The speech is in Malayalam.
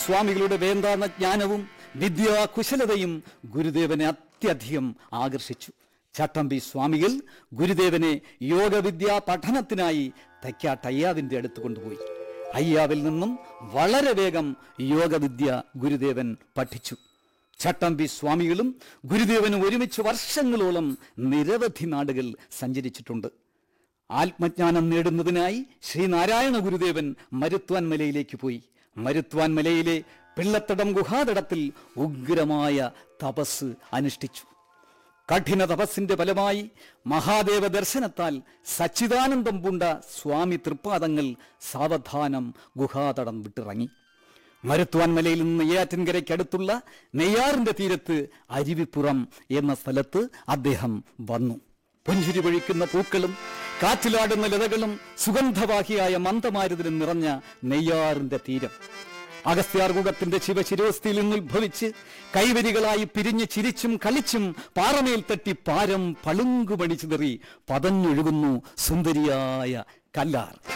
സ്വാമികളുടെ വേന്താന്ന ജ്ഞാനവും വിദ്യാകുശലതയും ഗുരുദേവനെ അത്യധികം ആകർഷിച്ചു ചട്ടമ്പി സ്വാമികൾ ഗുരുദേവനെ യോഗവിദ്യാ പഠനത്തിനായി തയ്ക്കാട്ടയ്യാവിൻ്റെ അടുത്ത് കൊണ്ടുപോയി അയ്യാവിൽ നിന്നും വളരെ വേഗം യോഗവിദ്യ ഗുരുദേവൻ പഠിച്ചു ചട്ടമ്പി സ്വാമികളും ഗുരുദേവനും ഒരുമിച്ച് വർഷങ്ങളോളം നിരവധി നാടുകൾ സഞ്ചരിച്ചിട്ടുണ്ട് ആത്മജ്ഞാനം നേടുന്നതിനായി ശ്രീനാരായണ ഗുരുദേവൻ മരുത്വാൻ മലയിലേക്ക് പോയി മരുത്വാൻ മലയിലെ പിള്ളത്തടം ഗുഹാതടത്തിൽ ഉഗ്രമായ തപസ് അനുഷ്ഠിച്ചു കഠിന തപസ്സിന്റെ ഫലമായി മഹാദേവ ദർശനത്താൽ സച്ചിദാനന്ദം പൂണ്ട സ്വാമി തൃപ്പാദങ്ങൾ സാവധാനം ഗുഹാതടം വിട്ടിറങ്ങി മരുത്വാൻ മലയിൽ നിന്ന് നെയ്യാറ്റിൻകരയ്ക്കടുത്തുള്ള നെയ്യാറിന്റെ തീരത്ത് അരുവിപ്പുറം എന്ന സ്ഥലത്ത് അദ്ദേഹം വന്നു പുഞ്ചിരി പൊഴിക്കുന്ന പൂക്കളും കാറ്റിലാടുന്ന ലതകളും സുഗന്ധവാഹിയായ മന്ദമാരുതിലും നിറഞ്ഞ നെയ്യാറിന്റെ തീരം അഗസ്ത്യാർകൂടത്തിന്റെ ശിവശിരോസ്ഥിയിൽ നിന്ന് ഉത്ഭവിച്ച് കൈവരികളായി പിരിഞ്ഞ് ചിരിച്ചും കളിച്ചും പാറമേൽ തട്ടി പാരം പളുങ്കുപണി ചിതറി പതഞ്ഞൊഴുകുന്നു സുന്ദരിയായ കല്ലാർ